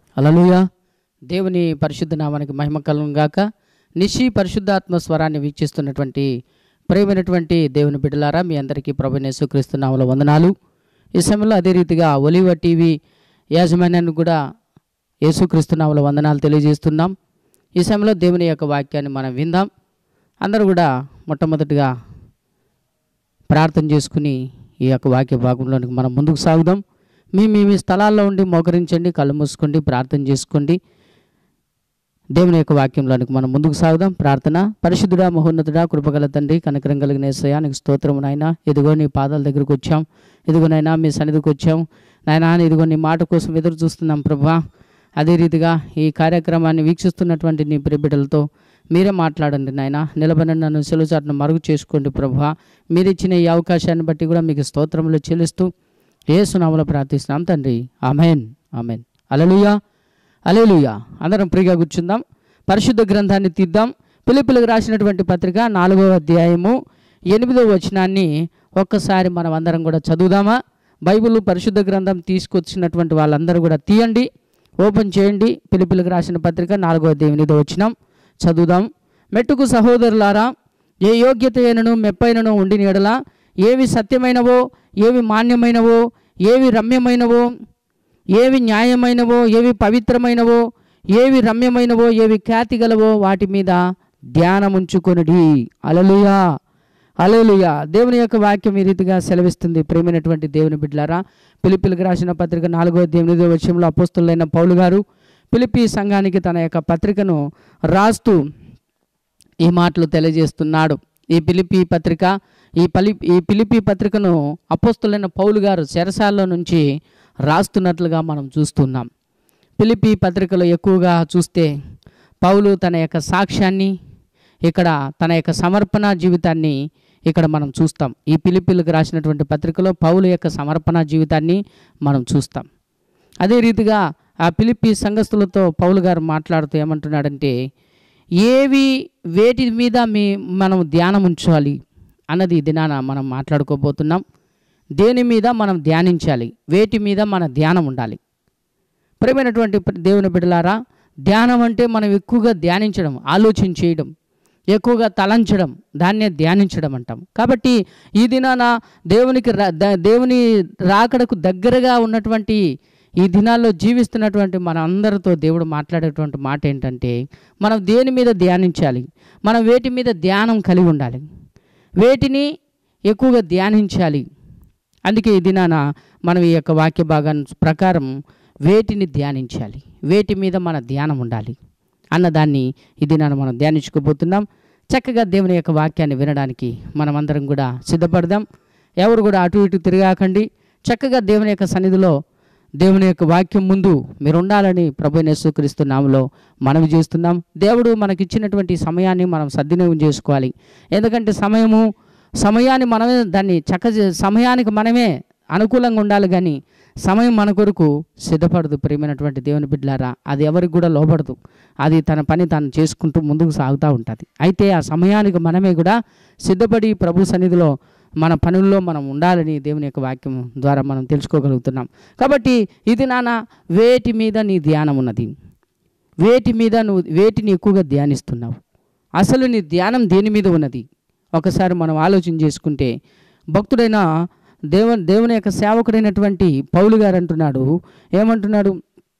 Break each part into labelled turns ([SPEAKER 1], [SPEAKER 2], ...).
[SPEAKER 1] అలలుయ దేవుని పరిశుద్ధ నామానికి మహిమ కలుగును గాక నిశి పరిశుద్ధాత్మ స్వరాన్ని వీక్షిస్తున్నటువంటి ప్రేమైనటువంటి దేవుని బిడ్డలారా మీ అందరికీ ప్రభు యేసుక్రీస్తు నామములో వందనాలు ఈ సమయంలో అదే రీతిగా ఒలివ టీవీ యాజమాన్యాన్ని కూడా యేసుక్రీస్తు నామములో వందనాలు తెలియజేస్తున్నాం ఈ సమయంలో దేవుని యొక్క వాక్యాన్ని మనం విందాం అందరూ కూడా మొట్టమొదటిగా ప్రార్థన చేసుకుని ఈ యొక్క వాక్య భాగంలోనికి మనం ముందుకు సాగుదాం మీ మీ మీ స్థలాల్లో ఉండి మోకరించండి కళ్ళు మూసుకోండి ప్రార్థన చేసుకోండి దేవుని యొక్క వాక్యంలోనికి మనం ముందుకు సాగుదాం ప్రార్థన పరిశుద్ధుడా మహోన్నతుడా కృపగల తండ్రి కనకరం కలిగిన ఏసయ్యా నీకు స్తోత్రం నాయన ఇదిగో నీ పాదాల దగ్గరకు వచ్చాం ఇదిగో నాయనా మీ సన్నిధికి వచ్చాం నాయనా ఇదిగో నీ మాట కోసం ఎదురు చూస్తున్నాం ప్రభా అదే రీతిగా ఈ కార్యక్రమాన్ని వీక్షిస్తున్నటువంటి నీ ప్రియబిడ్డలతో మీరే మాట్లాడండి నాయన నిలబడి నన్ను సెలవుచాటును మరుగు చేసుకోండి ప్రభా మీరు ఇచ్చిన ఈ అవకాశాన్ని బట్టి కూడా మీకు స్తోత్రములు చెల్లిస్తూ ఏసునామలో ప్రార్థిస్తున్నాం తండ్రి ఆమెన్ ఆమెన్ అలలుయా అలేలుయా అందరం ప్రిగా కూర్చుందాం పరిశుద్ధ గ్రంథాన్ని తీద్దాం పిలుపులకు రాసినటువంటి పత్రిక నాలుగవ అధ్యాయము ఎనిమిదవ వచనాన్ని ఒక్కసారి మనం అందరం కూడా చదువుదామా బైబిల్ పరిశుద్ధ గ్రంథం తీసుకొచ్చినటువంటి వాళ్ళందరూ కూడా తీయండి ఓపెన్ చేయండి పిలుపులకు రాసిన పత్రిక నాలుగవ అధ్యాయం ఎనిమిదవ వచనం చదువుదాం మెట్టుకు సహోదరులారా ఏ యోగ్యత అయినను మెప్పైనను ఉండిన ఎడల ఏవి సత్యమైనవో ఏవి మాన్యమైనవో ఏవి రమ్యమైనవో ఏవి న్యాయమైనవో ఏవి పవిత్రమైనవో ఏవి రమ్యమైనవో ఏవి ఖ్యాతి గలవో వాటి మీద ధ్యానముంచుకొనుడి అలలుయా అలలుయా దేవుని యొక్క వాక్యం ఈ రీతిగా సెలవిస్తుంది ప్రేమైనటువంటి దేవుని బిడ్డలారా పిలిపిలికి రాసిన పత్రిక నాలుగో ఎనిమిదో వచ్చంలో అపోస్తులైన పౌలు గారు పిలిపి సంఘానికి తన యొక్క పత్రికను రాస్తూ ఈ మాటలు తెలియజేస్తున్నాడు ఈ పిలిపి పత్రిక ఈ పలి ఈ పిలిపి పత్రికను అపోస్తులైన పౌలు గారు చెరసాల్లో నుంచి రాస్తున్నట్లుగా మనం చూస్తున్నాం పిలిపి పత్రికలో ఎక్కువగా చూస్తే పౌలు తన యొక్క సాక్ష్యాన్ని ఇక్కడ తన యొక్క సమర్పణ జీవితాన్ని ఇక్కడ మనం చూస్తాం ఈ పిలిపిలకు రాసినటువంటి పత్రికలో పౌలు యొక్క సమర్పణ జీవితాన్ని మనం చూస్తాం అదే రీతిగా ఆ పిలిపి సంఘస్థులతో పౌలు గారు మాట్లాడుతూ ఏమంటున్నాడంటే ఏవి వేటి మీద మీ మనం ధ్యానం ఉంచాలి అన్నది ఈ దినాన మనం మాట్లాడుకోబోతున్నాం దేని మీద మనం ధ్యానించాలి వేటి మీద మన ధ్యానం ఉండాలి ప్రియమైనటువంటి దేవుని బిడ్డలారా ధ్యానం అంటే మనం ఎక్కువగా ధ్యానించడం ఆలోచన చేయడం ఎక్కువగా తలంచడం దాన్నే ధ్యానించడం అంటాం కాబట్టి ఈ దినాన దేవునికి రా- ద- దేవుని రాకడకు దగ్గరగా ఉన్నటువంటి ఈ దినాల్లో జీవిస్తున్నటువంటి మన అందరితో దేవుడు మాట్లాడేటువంటి మాట ఏంటంటే మనం దేని మీద ధ్యానించాలి మనం వేటి మీద ధ్యానం కలిగి ఉండాలి వేటిని ఎక్కువగా ధ్యానించాలి అందుకే ఈ దినాన మనం ఈ యొక్క వాక్య భాగాన్ని ప్రకారం వేటిని ధ్యానించాలి వేటి మీద మన ధ్యానం ఉండాలి అన్నదాన్ని ఈ దినాన మనం ధ్యానించుకోబోతున్నాం చక్కగా దేవుని యొక్క వాక్యాన్ని వినడానికి మనమందరం కూడా సిద్ధపడదాం ఎవరు కూడా అటు ఇటు తిరగాకండి చక్కగా దేవుని యొక్క సన్నిధిలో దేవుని యొక్క వాక్యం ముందు మీరు ఉండాలని ప్రభు యేసుక్రీస్తు నామలో మనవి చేస్తున్నాం దేవుడు మనకిచ్చినటువంటి సమయాన్ని మనం సద్వినియోగం చేసుకోవాలి ఎందుకంటే సమయము సమయాన్ని మనమే దాన్ని చక్క సమయానికి మనమే అనుకూలంగా ఉండాలి కానీ సమయం మన కొరకు సిద్ధపడదు ప్రియమైనటువంటి దేవుని బిడ్డలారా అది ఎవరికి కూడా లోపడదు అది తన పని తాను చేసుకుంటూ ముందుకు సాగుతూ ఉంటుంది అయితే ఆ సమయానికి మనమే కూడా సిద్ధపడి ప్రభు సన్నిధిలో మన పనుల్లో మనం ఉండాలని దేవుని యొక్క వాక్యం ద్వారా మనం తెలుసుకోగలుగుతున్నాం కాబట్టి ఇది నాన్న వేటి మీద నీ ధ్యానం ఉన్నది వేటి మీద నువ్వు వేటిని ఎక్కువగా ధ్యానిస్తున్నావు అసలు నీ ధ్యానం దేని మీద ఉన్నది ఒకసారి మనం ఆలోచన చేసుకుంటే భక్తుడైన దేవ దేవుని యొక్క సేవకుడైనటువంటి పౌలు గారు అంటున్నాడు ఏమంటున్నాడు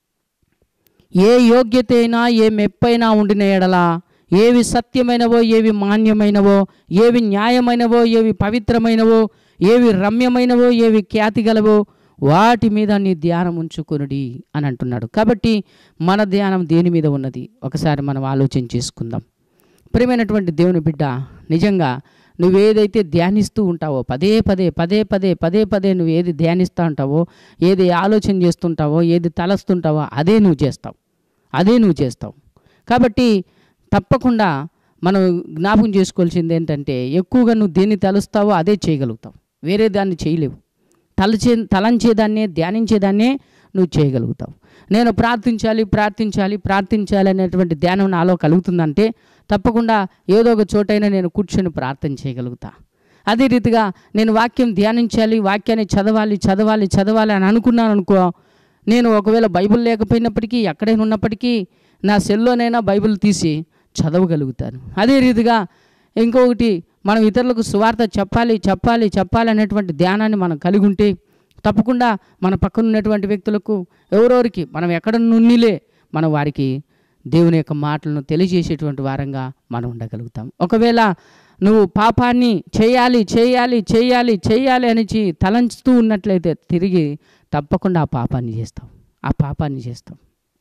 [SPEAKER 1] ఏ యోగ్యత అయినా ఏ మెప్పైనా ఉండిన ఎడలా ఏవి సత్యమైనవో ఏవి మాన్యమైనవో ఏవి న్యాయమైనవో ఏవి పవిత్రమైనవో ఏవి రమ్యమైనవో ఏవి ఖ్యాతి గలవో వాటి మీద నీ ధ్యానం ఉంచుకొనుడి అని అంటున్నాడు కాబట్టి మన ధ్యానం దేని మీద ఉన్నది ఒకసారి మనం ఆలోచన చేసుకుందాం ప్రియమైనటువంటి దేవుని బిడ్డ నిజంగా నువ్వు ఏదైతే ధ్యానిస్తూ ఉంటావో పదే పదే పదే పదే పదే పదే నువ్వు ఏది ధ్యానిస్తూ ఉంటావో ఏది ఆలోచన చేస్తుంటావో ఏది తలస్తుంటావో అదే నువ్వు చేస్తావు అదే నువ్వు చేస్తావు కాబట్టి తప్పకుండా మనం జ్ఞాపకం చేసుకోవాల్సింది ఏంటంటే ఎక్కువగా నువ్వు దేన్ని తలుస్తావో అదే చేయగలుగుతావు వేరే దాన్ని చేయలేవు తలచే తలంచేదాన్నే ధ్యానించేదాన్నే నువ్వు చేయగలుగుతావు నేను ప్రార్థించాలి ప్రార్థించాలి ప్రార్థించాలి అనేటువంటి ధ్యానం నాలో కలుగుతుందంటే తప్పకుండా ఏదో ఒక చోటైనా నేను కూర్చొని ప్రార్థన చేయగలుగుతా అదే రీతిగా నేను వాక్యం ధ్యానించాలి వాక్యాన్ని చదవాలి చదవాలి చదవాలి అని అనుకున్నాను అనుకో నేను ఒకవేళ బైబిల్ లేకపోయినప్పటికీ ఎక్కడైనా ఉన్నప్పటికీ నా సెల్లోనైనా బైబిల్ తీసి చదవగలుగుతాను అదే రీతిగా ఇంకొకటి మనం ఇతరులకు సువార్త చెప్పాలి చెప్పాలి చెప్పాలి అనేటువంటి ధ్యానాన్ని మనం కలిగి ఉంటే తప్పకుండా మన పక్కన ఉన్నటువంటి వ్యక్తులకు ఎవరెవరికి మనం ఎక్కడ నుండిలే మనం వారికి దేవుని యొక్క మాటలను తెలియజేసేటువంటి వారంగా మనం ఉండగలుగుతాం ఒకవేళ నువ్వు పాపాన్ని చేయాలి చేయాలి చేయాలి చేయాలి అని చి- తలంచుతూ ఉన్నట్లయితే తిరిగి తప్పకుండా ఆ పాపాన్ని చేస్తావు ఆ పాపాన్ని చేస్తావు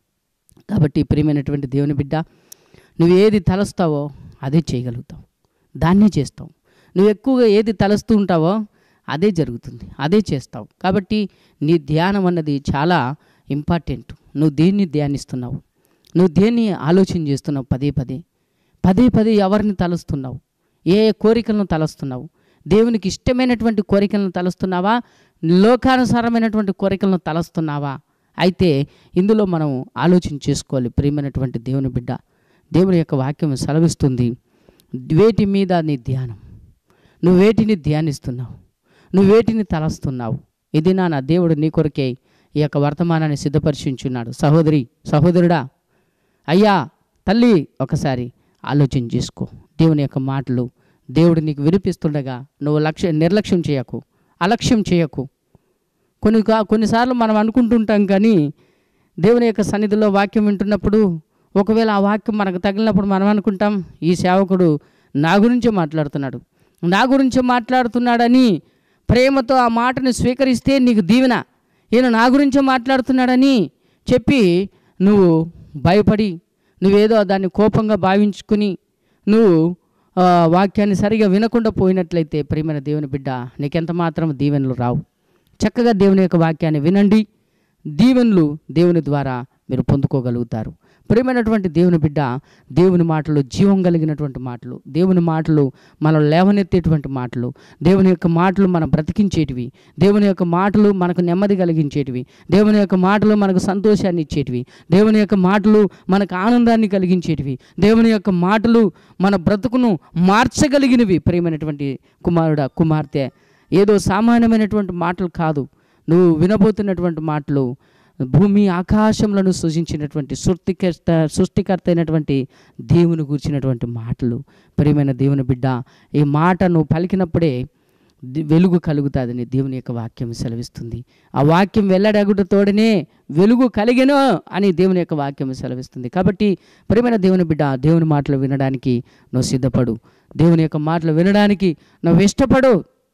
[SPEAKER 1] కాబట్టి ప్రియమైనటువంటి దేవుని బిడ్డ నువ్వు ఏది తలస్తావో అదే చేయగలుగుతావు దాన్నే చేస్తావు నువ్వు ఎక్కువగా ఏది తలస్తూ ఉంటావో అదే జరుగుతుంది అదే చేస్తావు కాబట్టి నీ ధ్యానం అన్నది చాలా ఇంపార్టెంట్ నువ్వు దేన్ని ధ్యానిస్తున్నావు నువ్వు దేన్ని ఆలోచన చేస్తున్నావు పదే పదే పదే పదే ఎవరిని తలుస్తున్నావు ఏ ఏ కోరికలను తలస్తున్నావు దేవునికి ఇష్టమైనటువంటి కోరికలను తలుస్తున్నావా లోకానుసారమైనటువంటి కోరికలను తలస్తున్నావా అయితే ఇందులో మనం ఆలోచన చేసుకోవాలి ప్రియమైనటువంటి దేవుని బిడ్డ దేవుని యొక్క వాక్యం సెలవిస్తుంది వేటి మీద నీ ధ్యానం నువ్వు వేటిని ధ్యానిస్తున్నావు నువ్వు వేటిని తలస్తున్నావు ఇది నా నా దేవుడు నీ కొరకే ఈ యొక్క వర్తమానాన్ని సిద్ధపరిచించున్నాడు సహోదరి సహోదరుడా అయ్యా తల్లి ఒకసారి ఆలోచన చేసుకో దేవుని యొక్క మాటలు దేవుడు నీకు వినిపిస్తుండగా నువ్వు లక్ష్య నిర్లక్ష్యం చేయకు అలక్ష్యం చేయకు కొన్ని కా- కొన్నిసార్లు మనం అనుకుంటుంటాం కానీ దేవుని యొక్క సన్నిధిలో వాక్యం వింటున్నప్పుడు ఒకవేళ ఆ వాక్యం మనకు తగిలినప్పుడు మనం అనుకుంటాం ఈ సేవకుడు నా గురించే మాట్లాడుతున్నాడు నా గురించే మాట్లాడుతున్నాడని ప్రేమతో ఆ మాటను స్వీకరిస్తే నీకు దీవెన ఈయన నా గురించే మాట్లాడుతున్నాడని చెప్పి నువ్వు భయపడి నువ్వేదో దాన్ని కోపంగా భావించుకుని నువ్వు ఆ, వాక్యాన్ని సరిగా వినకుండా పోయినట్లయితే ప్రియమైన దేవుని బిడ్డ నీకెంత మాత్రం దీవెనలు రావు చక్కగా దేవుని యొక్క వాక్యాన్ని వినండి దీవెనలు దేవుని ద్వారా మీరు పొందుకోగలుగుతారు ప్రియమైనటువంటి దేవుని బిడ్డ దేవుని మాటలు జీవం కలిగినటువంటి మాటలు దేవుని మాటలు మనం లేవనెత్తేటువంటి మాటలు దేవుని యొక్క మాటలు మనం బ్రతికించేటివి దేవుని యొక్క మాటలు మనకు నెమ్మది కలిగించేటివి దేవుని యొక్క మాటలు మనకు సంతోషాన్ని ఇచ్చేటివి దేవుని యొక్క మాటలు మనకు ఆనందాన్ని కలిగించేటివి దేవుని యొక్క మాటలు మన బ్రతుకును మార్చగలిగినవి ప్రియమైనటువంటి కుమారుడ కుమార్తె ఏదో సామాన్యమైనటువంటి మాటలు కాదు నువ్వు వినబోతున్నటువంటి మాటలు భూమి ఆకాశములను సృజించినటువంటి సృష్టికర్త సృష్టికర్త అయినటువంటి దేవుని గురించినటువంటి మాటలు ప్రియమైన దేవుని బిడ్డ ఈ మాట నువ్వు పలికినప్పుడే ది- వెలుగు కలుగుతుందని దేవుని యొక్క వాక్యం సెలవిస్తుంది ఆ వాక్యం వెల్లడగుటతోడనే వెలుగు కలిగెను అని దేవుని యొక్క వాక్యం సెలవిస్తుంది కాబట్టి ప్రియమైన దేవుని బిడ్డ దేవుని మాటలు వినడానికి నువ్వు సిద్ధపడు దేవుని యొక్క మాటలు వినడానికి నువ్వు ఇష్టపడు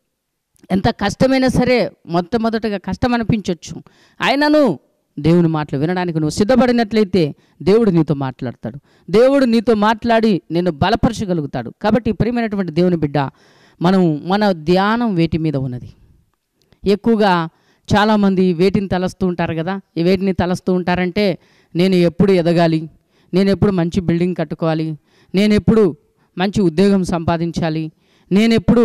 [SPEAKER 1] ఎంత కష్టమైనా సరే మొట్టమొదటగా కష్టం అనిపించవచ్చు అయినను దేవుని మాటలు వినడానికి నువ్వు సిద్ధపడినట్లయితే దేవుడు నీతో మాట్లాడతాడు దేవుడు నీతో మాట్లాడి నిన్ను బలపరచగలుగుతాడు కాబట్టి ప్రియమైనటువంటి దేవుని బిడ్డ మనం మన ధ్యానం వేటి మీద ఉన్నది ఎక్కువగా చాలామంది వేటిని తలస్తూ ఉంటారు కదా ఈ వేటిని తలస్తూ ఉంటారంటే నేను ఎప్పుడు ఎదగాలి నేను ఎప్పుడు మంచి బిల్డింగ్ కట్టుకోవాలి నేను ఎప్పుడు మంచి ఉద్యోగం సంపాదించాలి నేను ఎప్పుడు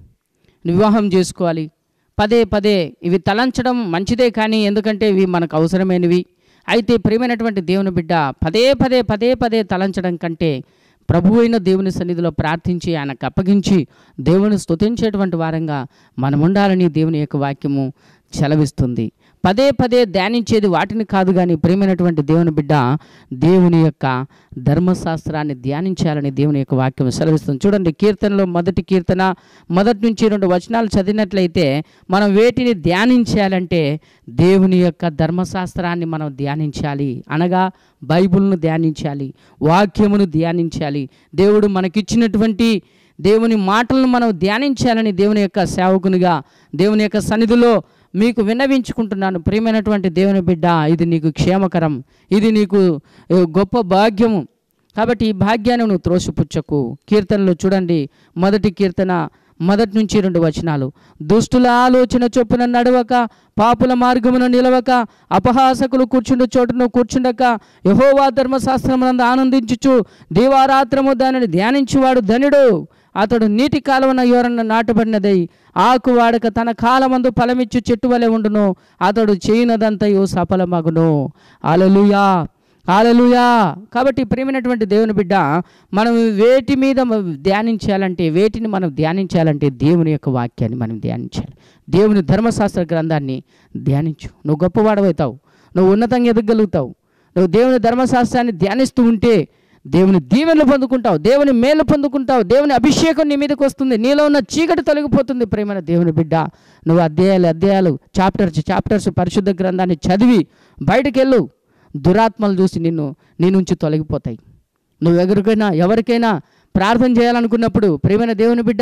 [SPEAKER 1] వివాహం చేసుకోవాలి పదే పదే ఇవి తలంచడం మంచిదే కానీ ఎందుకంటే ఇవి మనకు అవసరమైనవి అయితే ప్రియమైనటువంటి దేవుని బిడ్డ పదే పదే పదే పదే తలంచడం కంటే ప్రభు అయిన దేవుని సన్నిధిలో ప్రార్థించి ఆయనకు అప్పగించి దేవుని స్తుతించేటువంటి వారంగా మనం ఉండాలని దేవుని యొక్క వాక్యము సెలవిస్తుంది పదే పదే ధ్యానించేది వాటిని కాదు కానీ ప్రియమైనటువంటి దేవుని బిడ్డ దేవుని యొక్క ధర్మశాస్త్రాన్ని ధ్యానించాలని దేవుని యొక్క వాక్యం సెలవిస్తుంది చూడండి కీర్తనలో మొదటి కీర్తన మొదటి నుంచి రెండు వచనాలు చదివినట్లయితే మనం వేటిని ధ్యానించాలంటే దేవుని యొక్క ధర్మశాస్త్రాన్ని మనం ధ్యానించాలి అనగా బైబిల్ను ధ్యానించాలి వాక్యమును ధ్యానించాలి దేవుడు మనకిచ్చినటువంటి దేవుని మాటలను మనం ధ్యానించాలని దేవుని యొక్క సేవకునిగా దేవుని యొక్క సన్నిధిలో మీకు విన్నవించుకుంటున్నాను ప్రియమైనటువంటి దేవుని బిడ్డ ఇది నీకు క్షేమకరం ఇది నీకు ఏ, గొప్ప భాగ్యము కాబట్టి ఈ భాగ్యాన్ని నువ్వు త్రోసిపుచ్చకు కీర్తనలో చూడండి మొదటి కీర్తన మొదటి నుంచి రెండు వచనాలు దుష్టుల ఆలోచన చొప్పున నడవక పాపుల మార్గమున నిలవక అపహాసకులు కూర్చుండు చోటును కూర్చుండక యహోవా ధర్మశాస్త్రమునందు ఆనందించుచు దీవారాత్రము దానిని ధ్యానించువాడు ధనుడు అతడు నీటి కాలువన ఎవరన్న నాటబడినదై ఆకు వాడక తన కాలమందు ఫలమిచ్చు చెట్టు వలె ఉండును అతడు చేయనదంతయు సఫలమగును అలలుయా ఆలలుయా కాబట్టి ప్రియమైనటువంటి దేవుని బిడ్డ మనం వేటి మీద మ- ధ్యానించాలంటే వేటిని మనం ధ్యానించాలంటే దేవుని యొక్క వాక్యాన్ని మనం ధ్యానించాలి దేవుని ధర్మశాస్త్ర గ్రంథాన్ని ధ్యానించు నువ్వు గొప్పవాడవవుతావు నువ్వు ఉన్నతంగా ఎదగలుగుతావు నువ్వు దేవుని ధర్మశాస్త్రాన్ని ధ్యానిస్తూ ఉంటే దేవుని దీవెనలు పొందుకుంటావు దేవుని మేలు పొందుకుంటావు దేవుని అభిషేకం నీ మీదకి వస్తుంది నీలో ఉన్న చీకటి తొలగిపోతుంది ప్రేమైన దేవుని బిడ్డ నువ్వు అధ్యాయాలు అధ్యాయాలు చాప్టర్స్ చాప్టర్స్ పరిశుద్ధ గ్రంథాన్ని చదివి బయటకెళ్ళు దురాత్మలు చూసి నిన్ను నీ నుంచి తొలగిపోతాయి నువ్వు ఎవరికైనా ఎవరికైనా ప్రార్థన చేయాలనుకున్నప్పుడు ప్రేమైన దేవుని బిడ్డ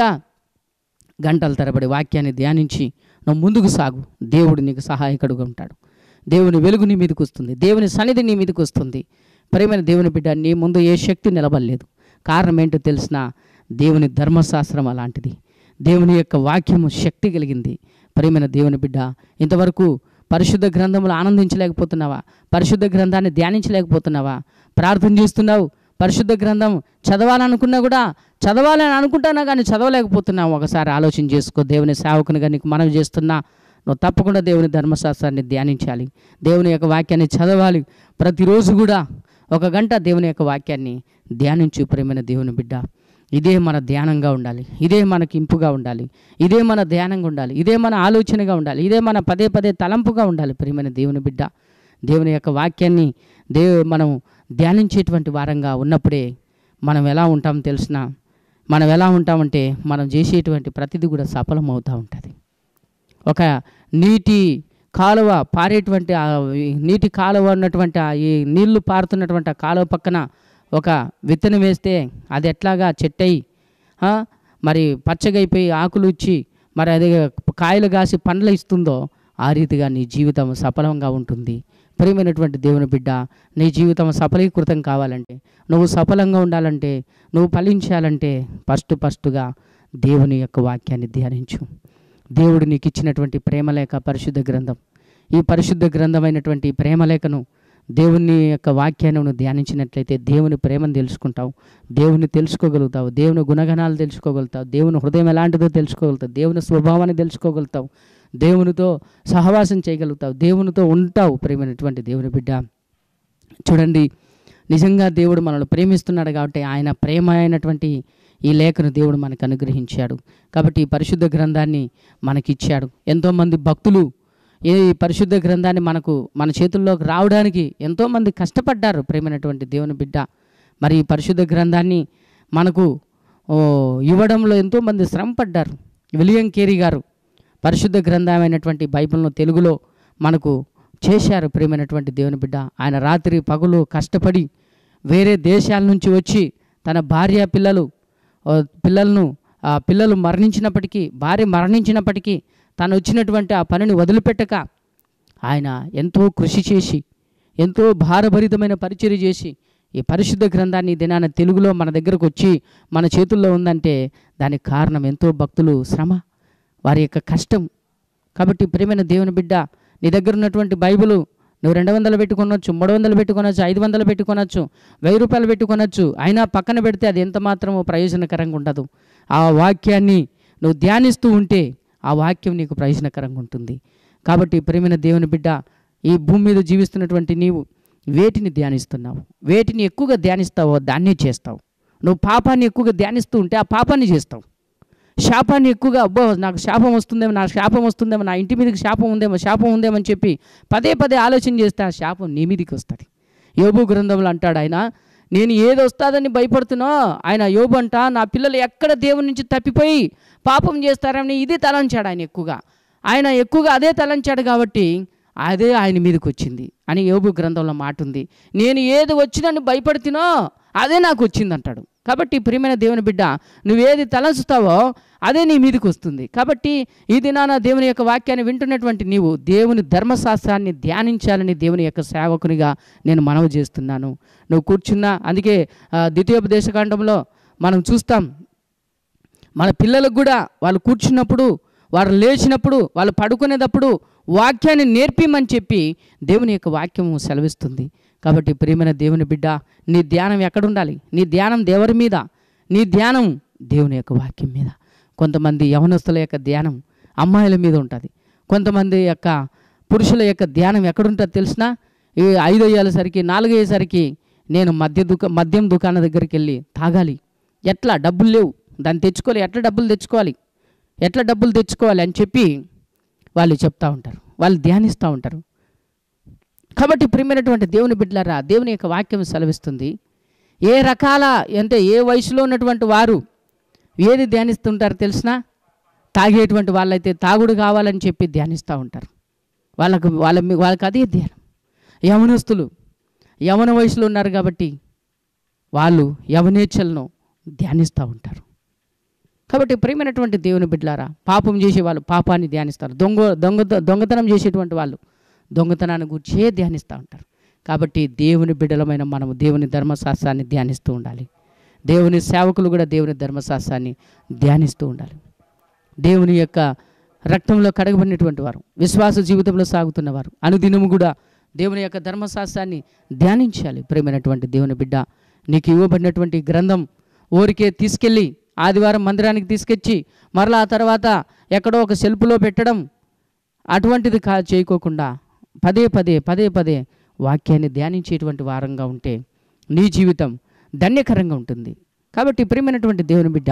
[SPEAKER 1] గంటల తరబడి వాక్యాన్ని ధ్యానించి నువ్వు ముందుకు సాగు దేవుడు నీకు సహాయకుడుగా ఉంటాడు దేవుని వెలుగు నీ మీదకి వస్తుంది దేవుని సన్నిధి నీ మీదకి వస్తుంది ప్రేమైన దేవుని బిడ్డ నీ ముందు ఏ శక్తి నిలబడలేదు కారణం ఏంటో తెలిసిన దేవుని ధర్మశాస్త్రం అలాంటిది దేవుని యొక్క వాక్యము శక్తి కలిగింది ప్రేమైన దేవుని బిడ్డ ఇంతవరకు పరిశుద్ధ గ్రంథములు ఆనందించలేకపోతున్నావా పరిశుద్ధ గ్రంథాన్ని ధ్యానించలేకపోతున్నావా ప్రార్థన చేస్తున్నావు పరిశుద్ధ గ్రంథం చదవాలనుకున్నా కూడా చదవాలని అనుకుంటున్నా కానీ చదవలేకపోతున్నావు ఒకసారి ఆలోచన చేసుకో దేవుని సేవకునిగా నీకు మనవి చేస్తున్నా నువ్వు తప్పకుండా దేవుని ధర్మశాస్త్రాన్ని ధ్యానించాలి దేవుని యొక్క వాక్యాన్ని చదవాలి ప్రతిరోజు కూడా ఒక గంట దేవుని యొక్క వాక్యాన్ని ధ్యానించు ప్రేమైన దేవుని బిడ్డ ఇదే మన ధ్యానంగా ఉండాలి ఇదే మనకి ఇంపుగా ఉండాలి ఇదే మన ధ్యానంగా ఉండాలి ఇదే మన ఆలోచనగా ఉండాలి ఇదే మన పదే పదే తలంపుగా ఉండాలి ప్రియమైన దేవుని బిడ్డ దేవుని యొక్క వాక్యాన్ని దేవు మనం ధ్యానించేటువంటి వారంగా ఉన్నప్పుడే మనం ఎలా ఉంటాం తెలిసిన మనం ఎలా ఉంటామంటే మనం చేసేటువంటి ప్రతిదీ కూడా సఫలం అవుతూ ఉంటుంది ఒక నీటి కాలువ పారేటువంటి ఆ ఈ నీటి కాలువ ఉన్నటువంటి ఆ ఈ నీళ్లు పారుతున్నటువంటి ఆ కాలువ పక్కన ఒక విత్తనం వేస్తే అది ఎట్లాగా చెట్టయి ఆ, మరి పచ్చగైపోయి ఆకులు ఇచ్చి మరి అది కాయలు కాసి పండ్లు ఇస్తుందో ఆ రీతిగా నీ జీవితం సఫలంగా ఉంటుంది ప్రియమైనటువంటి దేవుని బిడ్డ నీ జీవితం సఫలీకృతం కావాలంటే నువ్వు సఫలంగా ఉండాలంటే నువ్వు ఫలించాలంటే ఫస్ట్ ఫస్ట్గా దేవుని యొక్క వాక్యాన్ని ధ్యానించు దేవుడు నీకు ఇచ్చినటువంటి ప్రేమలేఖ పరిశుద్ధ గ్రంథం ఈ పరిశుద్ధ గ్రంథమైనటువంటి ఈ ప్రేమలేఖను దేవుని యొక్క వాక్యాన్ని నువ్వు ధ్యానించినట్లయితే దేవుని ప్రేమను తెలుసుకుంటావు దేవుని తెలుసుకోగలుగుతావు దేవుని గుణగణాలు తెలుసుకోగలుగుతావు దేవుని హృదయం ఎలాంటిదో తెలుసుకోగలుగుతావు దేవుని స్వభావాన్ని తెలుసుకోగలుగుతావు దేవునితో సహవాసం చేయగలుగుతావు దేవునితో ఉంటావు ప్రేమైనటువంటి దేవుని బిడ్డ చూడండి నిజంగా దేవుడు మనల్ని ప్రేమిస్తున్నాడు కాబట్టి ఆయన ప్రేమ అయినటువంటి ఈ లేఖను దేవుడు మనకు అనుగ్రహించాడు కాబట్టి ఈ పరిశుద్ధ గ్రంథాన్ని మనకిచ్చాడు ఎంతోమంది భక్తులు ఈ పరిశుద్ధ గ్రంథాన్ని మనకు మన చేతుల్లోకి రావడానికి ఎంతోమంది కష్టపడ్డారు ప్రేమైనటువంటి దేవుని బిడ్డ మరి ఈ పరిశుద్ధ గ్రంథాన్ని మనకు ఓ, ఇవ్వడంలో ఎంతోమంది శ్రమ పడ్డారు విలియం కేరీ గారు పరిశుద్ధ గ్రంథమైనటువంటి బైబిల్ను తెలుగులో మనకు చేశారు ప్రేమైనటువంటి దేవుని బిడ్డ ఆయన రాత్రి పగులు కష్టపడి వేరే దేశాల నుంచి వచ్చి తన భార్య పిల్లలు ఆ, పిల్లలను ఆ పిల్లలు మరణించినప్పటికీ భార్య మరణించినప్పటికీ తను వచ్చినటువంటి ఆ పనిని వదిలిపెట్టక ఆయన ఎంతో కృషి చేసి ఎంతో భారభరితమైన పరిచర్య చేసి ఈ పరిశుద్ధ గ్రంథాన్ని ఈ దినాన తెలుగులో మన దగ్గరకు వచ్చి మన చేతుల్లో ఉందంటే దానికి కారణం ఎంతో భక్తులు శ్రమ వారి యొక్క కష్టం కాబట్టి ప్రియమైన దేవుని బిడ్డ నీ దగ్గర ఉన్నటువంటి బైబిల్ నువ్వు రెండు వందలు పెట్టుకొనొచ్చు మూడు వందలు పెట్టుకొనొచ్చు ఐదు వందలు పెట్టుకొనొచ్చు వెయ్యి రూపాయలు పెట్టుకొనొచ్చు అయినా పక్కన పెడితే అది ఎంత మాత్రమో ప్రయోజనకరంగా ఉండదు ఆ వాక్యాన్ని నువ్వు ధ్యానిస్తూ ఉంటే ఆ వాక్యం నీకు ప్రయోజనకరంగా ఉంటుంది కాబట్టి ప్రేమైన దేవుని బిడ్డ ఈ భూమి మీద జీవిస్తున్నటువంటి నీవు వేటిని ధ్యానిస్తున్నావు వేటిని ఎక్కువగా ధ్యానిస్తావో దాన్నే చేస్తావు నువ్వు పాపాన్ని ఎక్కువగా ధ్యానిస్తూ ఉంటే ఆ పాపాన్ని చేస్తావు శాపాన్ని ఎక్కువగా అబ్బో నాకు శాపం వస్తుందేమో నా శాపం వస్తుందేమో నా ఇంటి మీదకి శాపం ఉందేమో శాపం ఉందేమో అని చెప్పి పదే పదే ఆలోచన చేస్తే ఆ శాపం నీ మీదకి వస్తుంది యోబు గ్రంథంలో అంటాడు ఆయన నేను ఏది వస్తుందని భయపడుతున్నా ఆయన యోబు అంట నా పిల్లలు ఎక్కడ దేవుని నుంచి తప్పిపోయి పాపం చేస్తారని ఇది తలంచాడు ఆయన ఎక్కువగా ఆయన ఎక్కువగా అదే తలంచాడు కాబట్టి అదే ఆయన మీదకి వచ్చింది అని యోబు గ్రంథంలో మాట ఉంది నేను ఏది వచ్చినని భయపడుతునో అదే నాకు వచ్చింది అంటాడు కాబట్టి ప్రియమైన దేవుని బిడ్డ నువ్వేది తలంచుతావో అదే నీ మీదకి వస్తుంది కాబట్టి ఈ దినాన దేవుని యొక్క వాక్యాన్ని వింటున్నటువంటి నీవు దేవుని ధర్మశాస్త్రాన్ని ధ్యానించాలని దేవుని యొక్క సేవకునిగా నేను మనవి చేస్తున్నాను నువ్వు కూర్చున్నా అందుకే ఆ, ద్వితీయోపదేశకాండంలో మనం చూస్తాం మన పిల్లలకు కూడా వాళ్ళు కూర్చున్నప్పుడు వారు లేచినప్పుడు వాళ్ళు పడుకునేటప్పుడు వాక్యాన్ని నేర్పిమని చెప్పి దేవుని యొక్క వాక్యము సెలవిస్తుంది కాబట్టి ప్రియమైన దేవుని బిడ్డ నీ ధ్యానం ఎక్కడ ఉండాలి నీ ధ్యానం దేవుని మీద నీ ధ్యానం దేవుని యొక్క వాక్యం మీద కొంతమంది యవనస్తుల యొక్క ధ్యానం అమ్మాయిల మీద ఉంటుంది కొంతమంది యొక్క పురుషుల యొక్క ధ్యానం ఎక్కడుంటుందో తెలిసినా ఈ ఐదు అయ్యేసరికి నాలుగు అయ్యేసరికి నేను మద్య దుకా మద్యం దుకాణం దగ్గరికి వెళ్ళి తాగాలి ఎట్లా డబ్బులు లేవు దాన్ని తెచ్చుకోవాలి ఎట్లా డబ్బులు తెచ్చుకోవాలి ఎట్లా డబ్బులు తెచ్చుకోవాలి అని చెప్పి వాళ్ళు చెప్తా ఉంటారు వాళ్ళు ధ్యానిస్తూ ఉంటారు కాబట్టి ప్రియమైనటువంటి దేవుని బిడ్డలారా దేవుని యొక్క వాక్యం సెలవిస్తుంది ఏ రకాల అంటే ఏ వయసులో ఉన్నటువంటి వారు ఏది ధ్యానిస్తుంటారో తెలిసినా తాగేటువంటి వాళ్ళైతే తాగుడు కావాలని చెప్పి ధ్యానిస్తూ ఉంటారు వాళ్ళకు వాళ్ళ మీ- వాళ్ళకి అదే ధ్యానం యవనస్తులు యవన వయసులో ఉన్నారు కాబట్టి వాళ్ళు యవనేచ్ఛలను ధ్యానిస్తూ ఉంటారు కాబట్టి ప్రియమైనటువంటి దేవుని బిడ్డలారా పాపం చేసే వాళ్ళు పాపాన్ని ధ్యానిస్తారు దొంగ దొంగ దొంగతనం చేసేటువంటి వాళ్ళు దొంగతనాన్ని గురించే ధ్యానిస్తూ ఉంటారు కాబట్టి దేవుని బిడ్డలమైన మనము దేవుని ధర్మశాస్త్రాన్ని ధ్యానిస్తూ ఉండాలి దేవుని సేవకులు కూడా దేవుని ధర్మశాస్త్రాన్ని ధ్యానిస్తూ ఉండాలి దేవుని యొక్క రక్తంలో కడగబడినటువంటి వారు విశ్వాస జీవితంలో సాగుతున్నవారు అనుదినము కూడా దేవుని యొక్క ధర్మశాస్త్రాన్ని ధ్యానించాలి ప్రేమైనటువంటి దేవుని బిడ్డ నీకు ఇవ్వబడినటువంటి గ్రంథం ఊరికే తీసుకెళ్ళి ఆదివారం మందిరానికి తీసుకొచ్చి మరలా ఆ తర్వాత ఎక్కడో ఒక సెల్ఫ్లో పెట్టడం అటువంటిది కా చేయకోకుండా పదే పదే పదే పదే వాక్యాన్ని ధ్యానించేటువంటి వారంగా ఉంటే నీ జీవితం ధన్యకరంగా ఉంటుంది కాబట్టి ప్రియమైనటువంటి దేవుని బిడ్డ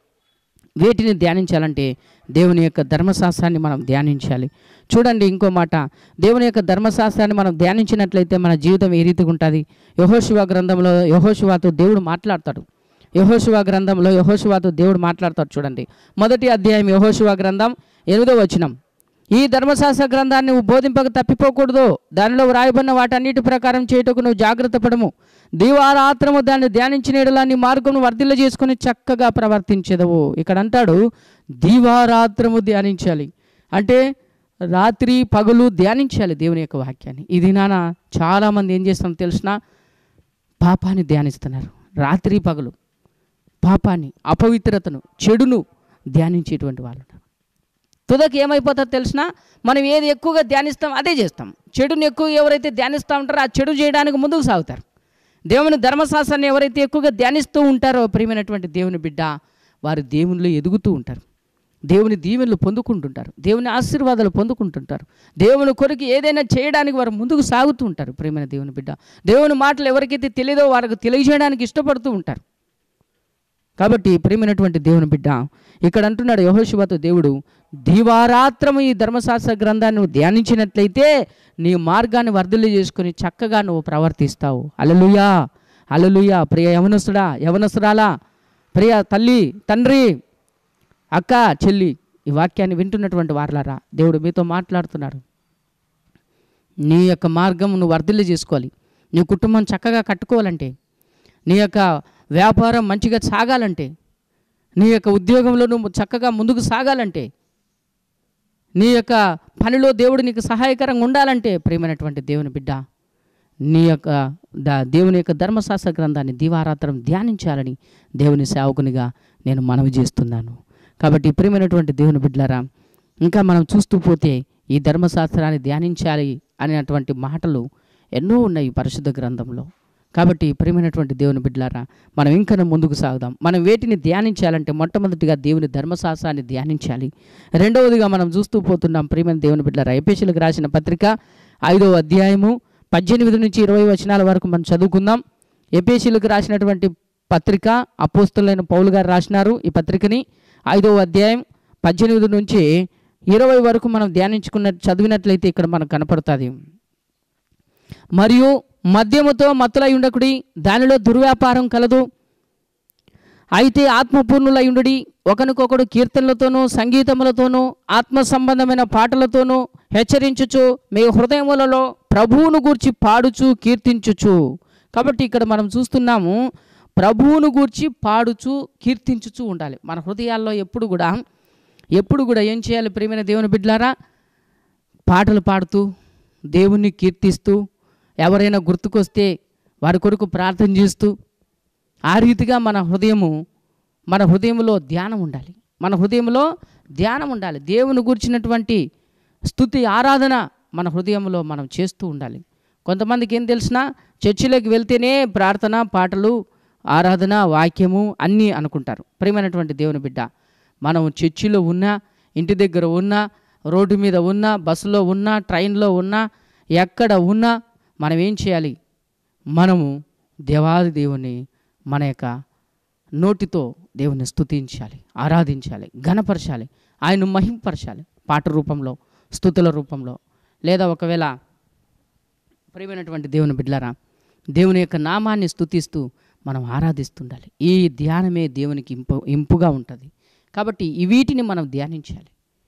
[SPEAKER 1] వేటిని ధ్యానించాలంటే దేవుని యొక్క ధర్మశాస్త్రాన్ని మనం ధ్యానించాలి చూడండి ఇంకో మాట దేవుని యొక్క ధర్మశాస్త్రాన్ని మనం ధ్యానించినట్లయితే మన జీవితం ఏ రీతిగా ఉంటుంది యహోశివ గ్రంథంలో యహోశివాతో దేవుడు మాట్లాడతాడు యహోశివ గ్రంథంలో యహోశివాతో దేవుడు మాట్లాడతాడు చూడండి మొదటి అధ్యాయం యహోశివ గ్రంథం ఎనిమిదో వచనం ఈ ధర్మశాస్త్ర గ్రంథాన్ని నువ్వు బోధింపక తప్పిపోకూడదు దానిలో వ్రాయబడిన వాటన్నిటి ప్రకారం చేయుటకు నువ్వు జాగ్రత్త పడము దీవారాత్రము దాన్ని ధ్యానించిన యెడల నీ మార్గం వర్ధిల్ల చేసుకుని చక్కగా ప్రవర్తించదవు ఇక్కడ అంటాడు దీవారాత్రము ధ్యానించాలి అంటే రాత్రి పగలు ధ్యానించాలి దేవుని యొక్క వాక్యాన్ని ఇది నాన్న చాలామంది ఏం చేస్తాం తెలిసిన పాపాన్ని ధ్యానిస్తున్నారు రాత్రి పగలు పాపాన్ని అపవిత్రతను చెడును ధ్యానించేటువంటి వాళ్ళు ఉన్నారు. తుదకు ఏమైపోతుందో తెలిసిన మనం ఏది ఎక్కువగా ధ్యానిస్తాం అదే చేస్తాం చెడుని ఎక్కువ ఎవరైతే ధ్యానిస్తూ ఉంటారో ఆ చెడు చేయడానికి ముందుకు సాగుతారు దేవుని ధర్మశాస్త్రాన్ని ఎవరైతే ఎక్కువగా ధ్యానిస్తూ ఉంటారో ప్రియమైనటువంటి దేవుని బిడ్డ వారు దేవునిలో ఎదుగుతూ ఉంటారు దేవుని దీవెనలు పొందుకుంటుంటారు దేవుని ఆశీర్వాదాలు పొందుకుంటుంటారు దేవుని కొరకు ఏదైనా చేయడానికి వారు ముందుకు సాగుతూ ఉంటారు ప్రియమైన దేవుని బిడ్డ దేవుని మాటలు ఎవరికైతే తెలియదో వారికి తెలియజేయడానికి ఇష్టపడుతూ ఉంటారు కాబట్టి ప్రియమైనటువంటి దేవుని బిడ్డ ఇక్కడ అంటున్నాడు యహోశివతో దేవుడు దివారాత్రము ఈ ధర్మశాస్త్ర గ్రంథాన్ని నువ్వు ధ్యానించినట్లయితే నీ మార్గాన్ని వర్ధులు చేసుకొని చక్కగా నువ్వు ప్రవర్తిస్తావు అలలుయా అలలుయా ప్రియ యవనస్తుడా యవనస్తురాలా ప్రియ తల్లి తండ్రి అక్క చెల్లి ఈ వాక్యాన్ని వింటున్నటువంటి వారలారా దేవుడు మీతో మాట్లాడుతున్నాడు నీ యొక్క మార్గం నువ్వు వర్ధిల్లు చేసుకోవాలి నీ కుటుంబం చక్కగా కట్టుకోవాలంటే నీ యొక్క వ్యాపారం మంచిగా సాగాలంటే నీ యొక్క ఉద్యోగంలో నువ్వు చక్కగా ముందుకు సాగాలంటే నీ యొక్క పనిలో దేవుడు నీకు సహాయకరంగా ఉండాలంటే ప్రియమైనటువంటి దేవుని బిడ్డ నీ యొక్క ద దేవుని యొక్క ధర్మశాస్త్ర గ్రంథాన్ని దివారాత్రం ధ్యానించాలని దేవుని సేవకునిగా నేను మనవి చేస్తున్నాను కాబట్టి ప్రియమైనటువంటి దేవుని బిడ్డలారా ఇంకా మనం చూస్తూ పోతే ఈ ధర్మశాస్త్రాన్ని ధ్యానించాలి అనేటువంటి మాటలు ఎన్నో ఉన్నాయి ఈ పరిశుద్ధ గ్రంథంలో కాబట్టి ప్రియమైనటువంటి దేవుని బిడ్డలారా మనం ఇంకా ముందుకు సాగుదాం మనం వేటిని ధ్యానించాలంటే మొట్టమొదటిగా దేవుని ధర్మశాస్త్రాన్ని ధ్యానించాలి రెండవదిగా మనం చూస్తూ పోతున్నాం ప్రియమైన దేవుని బిడ్డలారా ఎపేషులకు రాసిన పత్రిక ఐదవ అధ్యాయము పద్దెనిమిది నుంచి ఇరవై వచనాల వరకు మనం చదువుకుందాం ఎపేషులకు రాసినటువంటి పత్రిక అపోస్తులైన పౌలు గారు రాసినారు ఈ పత్రికని ఐదవ అధ్యాయం పద్దెనిమిది నుంచి ఇరవై వరకు మనం ధ్యానించుకున్న చదివినట్లయితే ఇక్కడ మనకు కనపడుతుంది మరియు మద్యముతో మత్తులై ఉండకుడి దానిలో దుర్వ్యాపారం కలదు అయితే ఆత్మపూర్ణులై ఉండుడి ఒకరికొకడు కీర్తనలతోనూ సంగీతములతోనూ ఆత్మ సంబంధమైన పాటలతోనూ హెచ్చరించుచు మీ హృదయములలో ప్రభువును గూర్చి పాడుచు కీర్తించుచు కాబట్టి ఇక్కడ మనం చూస్తున్నాము ప్రభువును గూర్చి పాడుచు కీర్తించుచు ఉండాలి మన హృదయాల్లో ఎప్పుడు కూడా ఎప్పుడు కూడా ఏం చేయాలి ప్రియమైన దేవుని బిడ్డలారా పాటలు పాడుతూ దేవుణ్ణి కీర్తిస్తూ ఎవరైనా గుర్తుకొస్తే వారి కొరకు ప్రార్థన చేస్తూ ఆ రీతిగా మన హృదయము మన హృదయంలో ధ్యానం ఉండాలి మన హృదయంలో ధ్యానం ఉండాలి దేవుని గురించినటువంటి స్థుతి ఆరాధన మన హృదయంలో మనం చేస్తూ ఉండాలి కొంతమందికి ఏం తెలిసినా చర్చిలోకి వెళ్తేనే ప్రార్థన పాటలు ఆరాధన వాక్యము అన్నీ అనుకుంటారు ప్రియమైనటువంటి దేవుని బిడ్డ మనం చర్చిలో ఉన్నా ఇంటి దగ్గర ఉన్నా రోడ్డు మీద ఉన్నా బస్సులో ఉన్నా ట్రైన్లో ఉన్నా ఎక్కడ ఉన్నా మనం ఏం చేయాలి మనము దేవాది దేవుని మన యొక్క నోటితో దేవుని స్తుతించాలి ఆరాధించాలి ఘనపరచాలి ఆయన మహింపరచాలి పాట రూపంలో స్థుతుల రూపంలో లేదా ఒకవేళ ప్రియమైనటువంటి దేవుని బిడ్డలారా దేవుని యొక్క నామాన్ని స్తుతిస్తూ మనం ఆరాధిస్తుండాలి ఈ ధ్యానమే దేవునికి ఇంపు ఇంపుగా ఉంటుంది కాబట్టి ఈ వీటిని మనం ధ్యానించాలి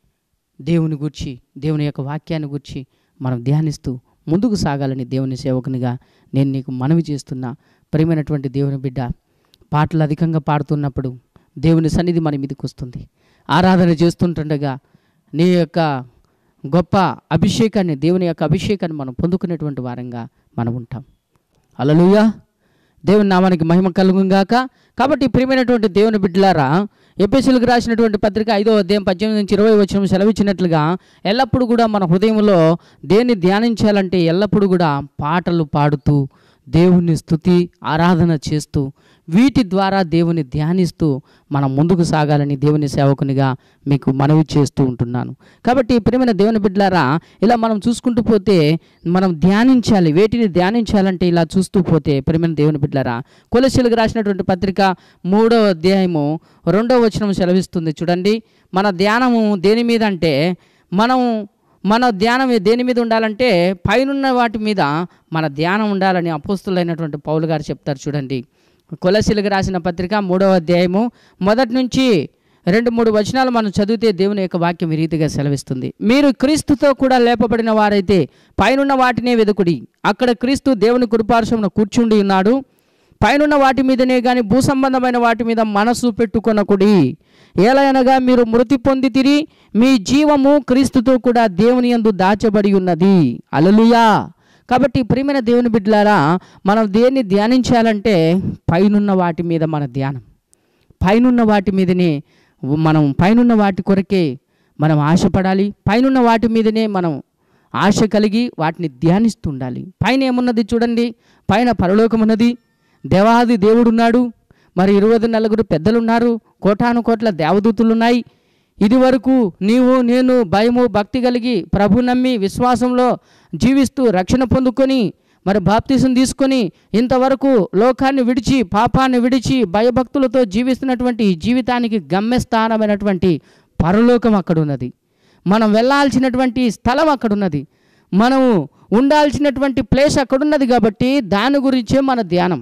[SPEAKER 1] దేవుని గురించి దేవుని యొక్క వాక్యాన్ని గురించి మనం ధ్యానిస్తూ ముందుకు సాగాలని దేవుని సేవకునిగా నేను నీకు మనవి చేస్తున్నా ప్రియమైనటువంటి దేవుని బిడ్డ పాటలు అధికంగా పాడుతున్నప్పుడు దేవుని సన్నిధి మన మీదకి వస్తుంది ఆరాధన చేస్తుంటుండగా నీ యొక్క గొప్ప అభిషేకాన్ని దేవుని యొక్క అభిషేకాన్ని మనం పొందుకునేటువంటి వారంగా మనం ఉంటాం అలలుయా దేవుని నామానికి మహిమ కలుగుగాక కాబట్టి ప్రియమైనటువంటి దేవుని బిడ్డలారా ఎపిసిల్కి రాసినటువంటి పత్రిక ఐదో అధ్యాయం పద్దెనిమిది నుంచి ఇరవై వచ్చిన సెలవిచ్చినట్లుగా ఎల్లప్పుడూ కూడా మన హృదయంలో దేన్ని ధ్యానించాలంటే ఎల్లప్పుడూ కూడా పాటలు పాడుతూ దేవుని స్థుతి ఆరాధన చేస్తూ వీటి ద్వారా దేవుని ధ్యానిస్తూ మనం ముందుకు సాగాలని దేవుని సేవకునిగా మీకు మనవి చేస్తూ ఉంటున్నాను కాబట్టి ప్రియమైన దేవుని బిడ్డలారా ఇలా మనం చూసుకుంటూ పోతే మనం ధ్యానించాలి వేటిని ధ్యానించాలంటే ఇలా చూస్తూ పోతే ప్రియమైన దేవుని బిడ్డలారా కొలసీలకు రాసినటువంటి పత్రిక మూడో అధ్యాయము రెండో వచనం సెలవిస్తుంది చూడండి మన ధ్యానము దేని మీద అంటే మనం మన ధ్యానం దేని మీద ఉండాలంటే పైనున్న వాటి మీద మన ధ్యానం ఉండాలని అపోస్తులైనటువంటి పౌలు గారు చెప్తారు చూడండి కొలసీలకు రాసిన పత్రిక మూడవ అధ్యాయము మొదటి నుంచి రెండు మూడు వచనాలు మనం చదివితే దేవుని యొక్క వాక్యం ఈ రీతిగా సెలవిస్తుంది మీరు క్రీస్తుతో కూడా లేపబడిన వారైతే పైనున్న వాటినే వెదుకుడి అక్కడ క్రీస్తు దేవుని కృపార్శమున కూర్చుండి ఉన్నాడు పైనున్న వాటి మీదనే కానీ భూ సంబంధమైన వాటి మీద మనసు పెట్టుకొనకుడి ఏలయనగా మీరు మృతి పొందితిరి మీ జీవము క్రీస్తుతో కూడా దేవుని యందు దాచబడి ఉన్నది అలలుయా కాబట్టి ప్రియమైన దేవుని బిడ్డలారా మనం దేన్ని ధ్యానించాలంటే పైనున్న వాటి మీద మన ధ్యానం పైనున్న వాటి మీదనే మనం పైనున్న వాటి కొరకే మనం ఆశపడాలి పైనున్న వాటి మీదనే మనం ఆశ కలిగి వాటిని ధ్యానిస్తుండాలి పైన ఏమున్నది చూడండి పైన పరలోకం ఉన్నది దేవాది దేవుడున్నాడు మరి ఇరవై నలుగురు పెద్దలున్నారు కోటాను కోట్ల దేవదూతులు ఉన్నాయి ఇది వరకు నీవు నేను భయము భక్తి కలిగి ప్రభు నమ్మి విశ్వాసంలో జీవిస్తూ రక్షణ పొందుకొని మరి బాప్తీసం తీసుకొని ఇంతవరకు లోకాన్ని విడిచి పాపాన్ని విడిచి భయభక్తులతో జీవిస్తున్నటువంటి ఈ జీవితానికి గమ్యస్థానమైనటువంటి పరలోకం అక్కడ ఉన్నది మనం వెళ్ళాల్సినటువంటి స్థలం అక్కడ ఉన్నది మనము ఉండాల్సినటువంటి ప్లేస్ అక్కడున్నది కాబట్టి దాని గురించే మన ధ్యానం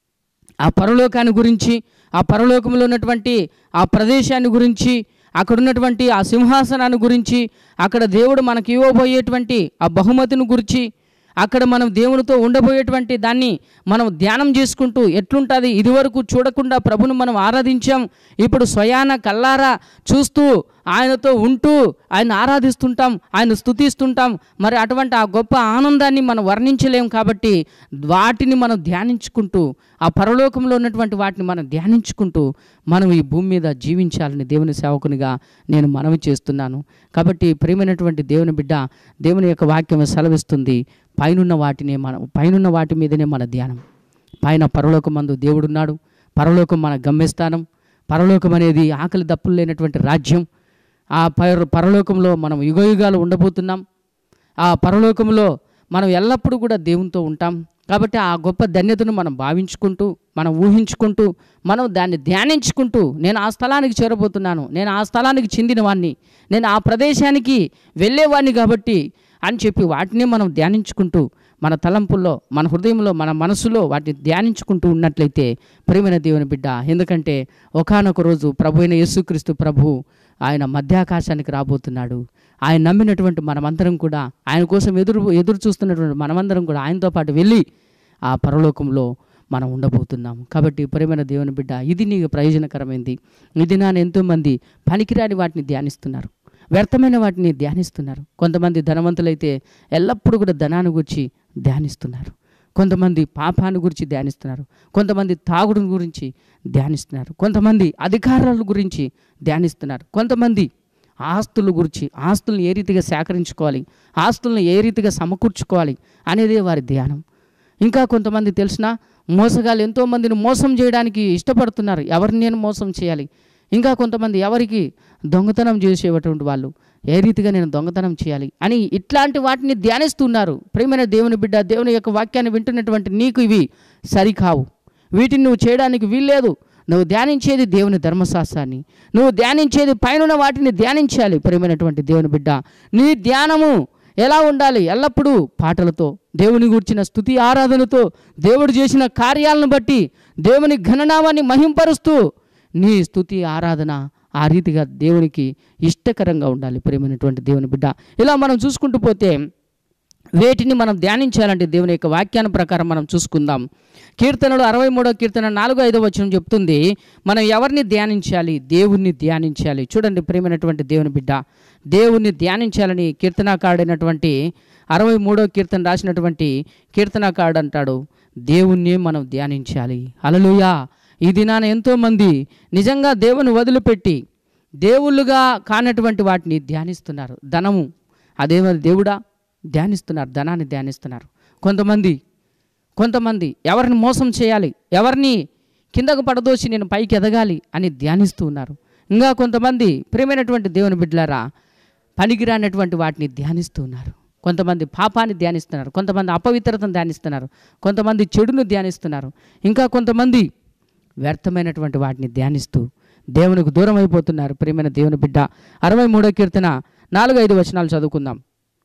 [SPEAKER 1] ఆ పరలోకాన్ని గురించి ఆ పరలోకంలో ఉన్నటువంటి ఆ ప్రదేశాన్ని గురించి అక్కడ ఉన్నటువంటి ఆ సింహాసనాన్ని గురించి అక్కడ దేవుడు మనకి ఇవ్వబోయేటువంటి ఆ బహుమతిని గురించి అక్కడ మనం దేవునితో ఉండబోయేటువంటి దాన్ని మనం ధ్యానం చేసుకుంటూ ఎట్లుంటుంది ఇదివరకు చూడకుండా ప్రభును మనం ఆరాధించాం ఇప్పుడు స్వయాన కల్లారా చూస్తూ ఆయనతో ఉంటూ ఆయన ఆరాధిస్తుంటాం ఆయన స్తుతిస్తుంటాం మరి అటువంటి ఆ గొప్ప ఆనందాన్ని మనం వర్ణించలేం కాబట్టి వాటిని మనం ధ్యానించుకుంటూ ఆ పరలోకంలో ఉన్నటువంటి వాటిని మనం ధ్యానించుకుంటూ మనం ఈ భూమి మీద జీవించాలని దేవుని సేవకునిగా నేను మనవి చేస్తున్నాను కాబట్టి ప్రియమైనటువంటి దేవుని బిడ్డ దేవుని యొక్క వాక్యం సెలవిస్తుంది పైనున్న వాటినే మన పైనున్న వాటి మీదనే మన ధ్యానం పైన పరలోకం మందు దేవుడున్నాడు పరలోకం మన గమ్యస్థానం పరలోకం అనేది ఆకలి దప్పులు లేనటువంటి రాజ్యం ఆ పర పరలోకంలో మనం యుగయుగాలు ఉండబోతున్నాం ఆ పరలోకంలో మనం ఎల్లప్పుడూ కూడా దేవునితో ఉంటాం కాబట్టి ఆ గొప్ప ధన్యతను మనం భావించుకుంటూ మనం ఊహించుకుంటూ మనం దాన్ని ధ్యానించుకుంటూ నేను ఆ స్థలానికి చేరబోతున్నాను నేను ఆ స్థలానికి చెందినవాడిని నేను ఆ ప్రదేశానికి వెళ్ళేవాడిని కాబట్టి అని చెప్పి వాటిని మనం ధ్యానించుకుంటూ మన తలంపుల్లో మన హృదయంలో మన మనసులో వాటిని ధ్యానించుకుంటూ ఉన్నట్లయితే ప్రేమైన దేవుని బిడ్డ ఎందుకంటే ఒకానొక రోజు ప్రభు అయిన యేసుక్రీస్తు ప్రభు ఆయన మధ్యాకాశానికి రాబోతున్నాడు ఆయన నమ్మినటువంటి మనమందరం కూడా ఆయన కోసం ఎదురు ఎదురు చూస్తున్నటువంటి మనమందరం కూడా ఆయనతో పాటు వెళ్ళి ఆ పరలోకంలో మనం ఉండబోతున్నాం కాబట్టి ప్రేమైన దేవుని బిడ్డ ఇది నీకు ప్రయోజనకరమైంది ఇది నాన్న ఎంతోమంది పనికిరాని వాటిని ధ్యానిస్తున్నారు వ్యర్థమైన వాటిని ధ్యానిస్తున్నారు కొంతమంది ధనవంతులైతే ఎల్లప్పుడూ కూడా ధనాన్ని గురించి ధ్యానిస్తున్నారు కొంతమంది పాపాన్ని గురించి ధ్యానిస్తున్నారు కొంతమంది తాగుడు గురించి ధ్యానిస్తున్నారు కొంతమంది అధికారాల గురించి ధ్యానిస్తున్నారు కొంతమంది ఆస్తుల గురించి ఆస్తులను ఏ రీతిగా సేకరించుకోవాలి ఆస్తులను ఏ రీతిగా సమకూర్చుకోవాలి అనేదే వారి ధ్యానం ఇంకా కొంతమంది తెలిసిన మోసగాళ్ళు ఎంతోమందిని మోసం చేయడానికి ఇష్టపడుతున్నారు ఎవరిని నేను మోసం చేయాలి ఇంకా కొంతమంది ఎవరికి దొంగతనం చేసేటువంటి వాళ్ళు ఏ రీతిగా నేను దొంగతనం చేయాలి అని ఇట్లాంటి వాటిని ధ్యానిస్తున్నారు ప్రియమైన దేవుని బిడ్డ దేవుని యొక్క వాక్యాన్ని వింటున్నటువంటి నీకు ఇవి సరికావు వీటిని నువ్వు చేయడానికి వీల్లేదు నువ్వు ధ్యానించేది దేవుని ధర్మశాస్త్రాన్ని నువ్వు ధ్యానించేది పైన వాటిని ధ్యానించాలి ప్రియమైనటువంటి దేవుని బిడ్డ నీ ధ్యానము ఎలా ఉండాలి ఎల్లప్పుడూ పాటలతో దేవుని గూర్చిన స్థుతి ఆరాధనతో దేవుడు చేసిన కార్యాలను బట్టి దేవుని ఘననామాన్ని మహింపరుస్తూ నీ స్థుతి ఆరాధన ఆ రీతిగా దేవునికి ఇష్టకరంగా ఉండాలి ప్రేమైనటువంటి దేవుని బిడ్డ ఇలా మనం చూసుకుంటూ పోతే వేటిని మనం ధ్యానించాలంటే దేవుని యొక్క వాక్యాన్ని ప్రకారం మనం చూసుకుందాం కీర్తనలు అరవై మూడో కీర్తన నాలుగో ఐదో వచనం చెప్తుంది మనం ఎవరిని ధ్యానించాలి దేవుణ్ణి ధ్యానించాలి చూడండి ప్రేమైనటువంటి దేవుని బిడ్డ దేవుణ్ణి ధ్యానించాలని కీర్తనాకారుడైనటువంటి అరవై మూడో కీర్తన రాసినటువంటి కీర్తనాకారుడు అంటాడు దేవుణ్ణి మనం ధ్యానించాలి అలలుయా ఈ దినాన ఎంతోమంది నిజంగా దేవుని వదిలిపెట్టి దేవుళ్ళుగా కానటువంటి వాటిని ధ్యానిస్తున్నారు ధనము అదేమో దేవుడా ధ్యానిస్తున్నారు ధనాన్ని ధ్యానిస్తున్నారు కొంతమంది కొంతమంది ఎవరిని మోసం చేయాలి ఎవరిని కిందకు పడదోసి నేను పైకి ఎదగాలి అని ధ్యానిస్తూ ఉన్నారు ఇంకా కొంతమంది ప్రియమైనటువంటి దేవుని బిడ్డలారా పనికిరానటువంటి వాటిని ధ్యానిస్తూ ఉన్నారు కొంతమంది పాపాన్ని ధ్యానిస్తున్నారు కొంతమంది అపవిత్రతను ధ్యానిస్తున్నారు కొంతమంది చెడును ధ్యానిస్తున్నారు ఇంకా కొంతమంది వ్యర్థమైనటువంటి వాటిని ధ్యానిస్తూ దేవునికి దూరం అయిపోతున్నారు ప్రియమైన దేవుని బిడ్డ అరవై మూడో కీర్తన నాలుగు ఐదు వచనాలు చదువుకుందాం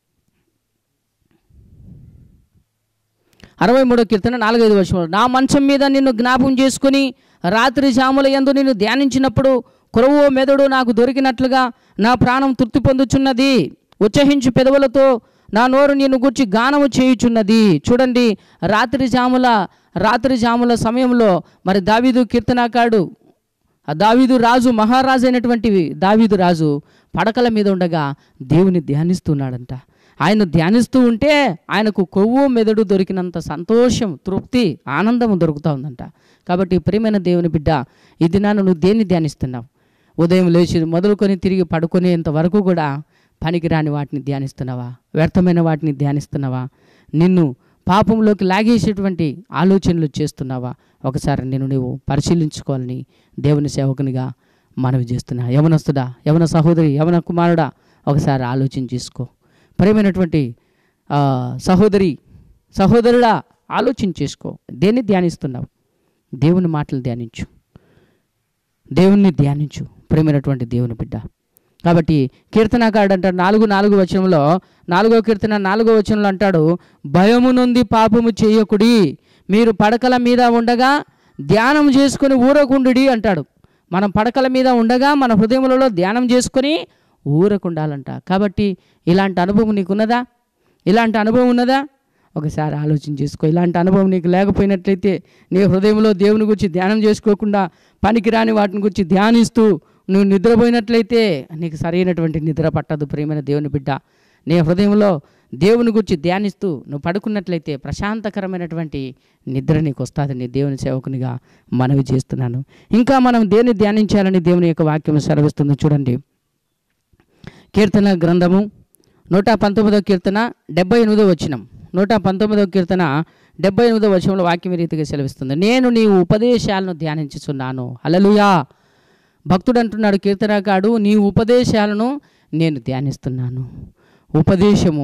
[SPEAKER 1] అరవై మూడో కీర్తన నాలుగైదు వర్షములు నా మంచం మీద నిన్ను జ్ఞాపకం చేసుకుని రాత్రి జాముల యందు నిన్ను ధ్యానించినప్పుడు కురవో మెదడు నాకు దొరికినట్లుగా నా ప్రాణం తృప్తి పొందుచున్నది ఉచ్చహించు పెదవులతో నా నోరు నిన్ను గుర్చి గానము చేయుచున్నది చూడండి రాత్రి జాముల రాత్రి జాముల సమయంలో మరి దావీదు కీర్తనాకాడు ఆ దావీదు రాజు మహారాజు అయినటువంటి దావీదు రాజు పడకల మీద ఉండగా దేవుని ధ్యానిస్తున్నాడంట ఆయన ధ్యానిస్తూ ఉంటే ఆయనకు కొవ్వు మెదడు దొరికినంత సంతోషం తృప్తి ఆనందం దొరుకుతూ ఉందంట కాబట్టి ప్రియమైన దేవుని బిడ్డ ఈ దినాన నువ్వు దేన్ని ధ్యానిస్తున్నావు ఉదయం లేచి మొదలుకొని తిరిగి పడుకునేంత వరకు కూడా పనికిరాని వాటిని ధ్యానిస్తున్నావా వ్యర్థమైన వాటిని ధ్యానిస్తున్నావా నిన్ను పాపంలోకి లాగేసేటువంటి ఆలోచనలు చేస్తున్నావా ఒకసారి నేను నీవు పరిశీలించుకోవాలని దేవుని సేవకునిగా మనవి చేస్తున్నా యవనస్తుడా యవన సహోదరి యవన కుమారుడా ఒకసారి ఆలోచన చేసుకో ప్రేమైనటువంటి ఆ, సహోదరి సహోదరుడా ఆలోచన చేసుకో దేన్ని ధ్యానిస్తున్నావు దేవుని మాటలు ధ్యానించు దేవుణ్ణి ధ్యానించు ప్రేమైనటువంటి దేవుని బిడ్డ కాబట్టి కీర్తనకారుడు అంటాడు నాలుగు నాలుగు వచనంలో నాలుగో కీర్తన నాలుగో వచనంలో అంటాడు భయము నుండి పాపము చేయకుడి మీరు పడకల మీద ఉండగా ధ్యానం చేసుకొని ఊరకుండుడి అంటాడు మనం పడకల మీద ఉండగా మన హృదయములలో ధ్యానం చేసుకొని ఊరకుండాలంట కాబట్టి ఇలాంటి అనుభవం నీకున్నదా ఇలాంటి అనుభవం ఉన్నదా ఒకసారి ఆలోచన చేసుకో ఇలాంటి అనుభవం నీకు లేకపోయినట్లయితే నీ హృదయంలో దేవుని గురించి ధ్యానం చేసుకోకుండా పనికిరాని వాటిని గురించి ధ్యానిస్తూ నువ్వు నిద్రపోయినట్లయితే నీకు సరైనటువంటి నిద్ర పట్టదు ప్రేమైన దేవుని బిడ్డ నీ హృదయంలో దేవుని గురించి ధ్యానిస్తూ నువ్వు పడుకున్నట్లయితే ప్రశాంతకరమైనటువంటి నిద్ర నీకు వస్తుంది నీ దేవుని సేవకునిగా మనవి చేస్తున్నాను ఇంకా మనం దేన్ని ధ్యానించాలని దేవుని యొక్క వాక్యం సెలవిస్తుంది చూడండి కీర్తన గ్రంథము నూట పంతొమ్మిదో కీర్తన డెబ్బై ఎనిమిదో వచనం నూట పంతొమ్మిదో కీర్తన డెబ్బై ఎనిమిదో వచనంలో వాక్యం ఈ రీతిగా సెలవిస్తుంది నేను నీ ఉపదేశాలను ధ్యానించుచున్నాను హల్లెలూయా భక్తుడు అంటున్నాడు కీర్తనకాడు నీ ఉపదేశాలను నేను ధ్యానిస్తున్నాను ఉపదేశము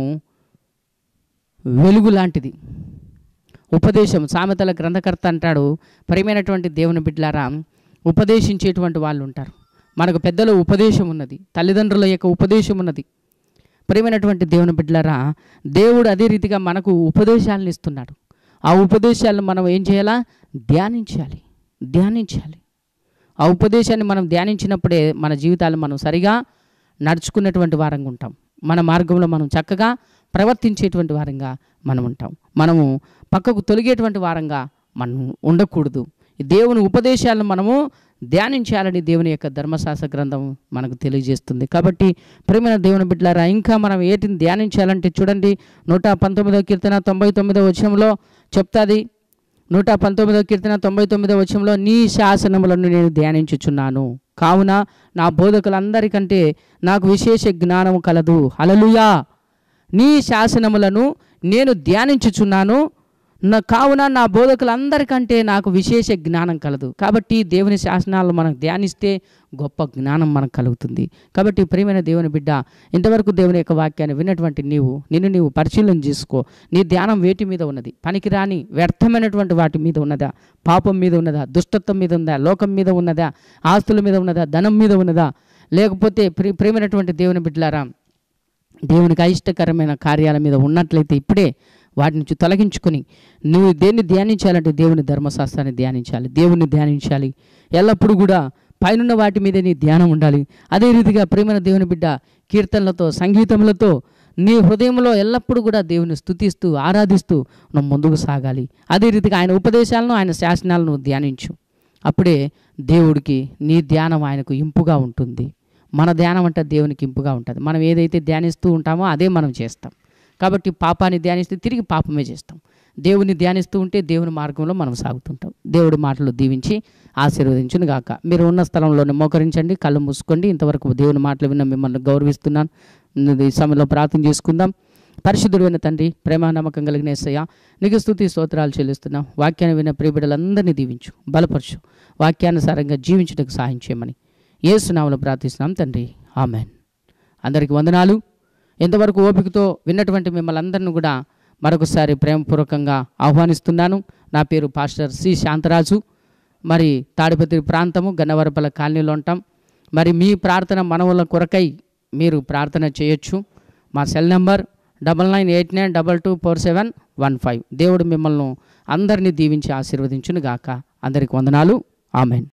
[SPEAKER 1] వెలుగు లాంటిది ఉపదేశం సామెతల గ్రంథకర్త అంటాడు ప్రియమైనటువంటి దేవుని బిడ్డలారా ఉపదేశించేటువంటి వాళ్ళు ఉంటారు మనకు పెద్దల ఉపదేశం ఉన్నది తల్లిదండ్రుల యొక్క ఉపదేశం ఉన్నది ప్రియమైనటువంటి దేవుని బిడ్డలారా దేవుడు అదే రీతిగా మనకు ఉపదేశాలను ఇస్తున్నాడు ఆ ఉపదేశాలను మనం ఏం చేయాలా ధ్యానించాలి ధ్యానించాలి ఆ ఉపదేశాన్ని మనం ధ్యానించినప్పుడే మన జీవితాలు మనం సరిగా నడుచుకున్నటువంటి వారంగా ఉంటాం మన మార్గంలో మనం చక్కగా ప్రవర్తించేటువంటి వారంగా మనం ఉంటాం మనము పక్కకు తొలగేటువంటి వారంగా మనం ఉండకూడదు ఈ దేవుని ఉపదేశాలను మనము ధ్యానించాలని దేవుని యొక్క ధర్మశాస్త్ర గ్రంథం మనకు తెలియజేస్తుంది కాబట్టి ప్రేమైన దేవుని బిడ్డలారా ఇంకా మనం ఏటిని ధ్యానించాలంటే చూడండి నూట పంతొమ్మిదో కీర్తన తొంభై తొమ్మిదో వచనంలో చెప్తాది నూట పంతొమ్మిదో కీర్తన తొంభై తొమ్మిదో వచనంలో నీ శాసనములను నేను ధ్యానించుచున్నాను కావున నా బోధకులందరికంటే నాకు విశేష జ్ఞానము కలదు హలలుయా నీ శాసనములను నేను ధ్యానించుచున్నాను నా కావున నా బోధకులందరికంటే నాకు విశేష జ్ఞానం కలదు కాబట్టి దేవుని శాసనాలు మనం ధ్యానిస్తే గొప్ప జ్ఞానం మనకు కలుగుతుంది కాబట్టి ప్రియమైన దేవుని బిడ్డ ఇంతవరకు దేవుని యొక్క వాక్యాన్ని విన్నటువంటి నీవు నిన్ను నీవు పరిశీలన చేసుకో నీ ధ్యానం వేటి మీద ఉన్నది పనికిరాని వ్యర్థమైనటువంటి వాటి మీద ఉన్నదా పాపం మీద ఉన్నదా దుష్టత్వం మీద ఉందా లోకం మీద ఉన్నదా ఆస్తుల మీద ఉన్నదా ధనం మీద ఉన్నదా లేకపోతే ప్రి ప్రియమైనటువంటి దేవుని బిడ్డలారా దేవునికి అయిష్టకరమైన కార్యాల మీద ఉన్నట్లయితే ఇప్పుడే వాటి నుంచి తొలగించుకొని నువ్వు దేన్ని ధ్యానించాలంటే దేవుని ధర్మశాస్త్రాన్ని ధ్యానించాలి దేవుని ధ్యానించాలి ఎల్లప్పుడూ కూడా పైనున్న వాటి మీదే నీ ధ్యానం ఉండాలి అదే రీతిగా ప్రేమైన దేవుని బిడ్డ కీర్తనలతో సంగీతములతో నీ హృదయంలో ఎల్లప్పుడూ కూడా దేవుని స్తుతిస్తూ ఆరాధిస్తూ నువ్వు ముందుకు సాగాలి అదే రీతిగా ఆయన ఉపదేశాలను ఆయన శాసనాలను ధ్యానించు అప్పుడే దేవుడికి నీ ధ్యానం ఆయనకు ఇంపుగా ఉంటుంది మన ధ్యానం అంటే దేవునికి ఇంపుగా ఉంటుంది మనం ఏదైతే ధ్యానిస్తూ ఉంటామో అదే మనం చేస్తాం కాబట్టి పాపాన్ని ధ్యానిస్తే తిరిగి పాపమే చేస్తాం దేవుని ధ్యానిస్తూ ఉంటే దేవుని మార్గంలో మనం సాగుతుంటాం దేవుడి మాటలు దీవించి ఆశీర్వదించును గాక మీరు ఉన్న స్థలంలోనే మోకరించండి కళ్ళు మూసుకోండి ఇంతవరకు దేవుని మాటలు విన్న మిమ్మల్ని గౌరవిస్తున్నాను ఈ సమయంలో ప్రార్థన చేసుకుందాం పరిశుద్ధుడైన తండ్రి ప్రేమ నమ్మకం కలిగిన ఏసయ్య నీకు స్థుతి స్తోత్రాలు చెల్లిస్తున్నాం వాక్యాన్ని విన్న ప్రియబిడ్డలందరినీ దీవించు బలపరచు వాక్యానుసారంగా జీవించుటకు సహాయం చేయమని ఏసునామలో ప్రార్థిస్తున్నాం తండ్రి ఆమెన్ అందరికీ వందనాలు ఎంతవరకు ఓపికతో విన్నటువంటి మిమ్మల్ని అందరిని కూడా మరొకసారి ప్రేమపూర్వకంగా ఆహ్వానిస్తున్నాను నా పేరు పాస్టర్ సి శాంతరాజు మరి తాడిపత్రి ప్రాంతము గన్నవరపల్ల కాలనీలో ఉంటాం మరి మీ ప్రార్థన మనవుల కొరకై మీరు ప్రార్థన చేయొచ్చు మా cell number double nine eight nine double two four seven one five దేవుడు మిమ్మల్ని అందరినీ దీవించి ఆశీర్వదించును గాక అందరికి వందనాలు ఆమెన్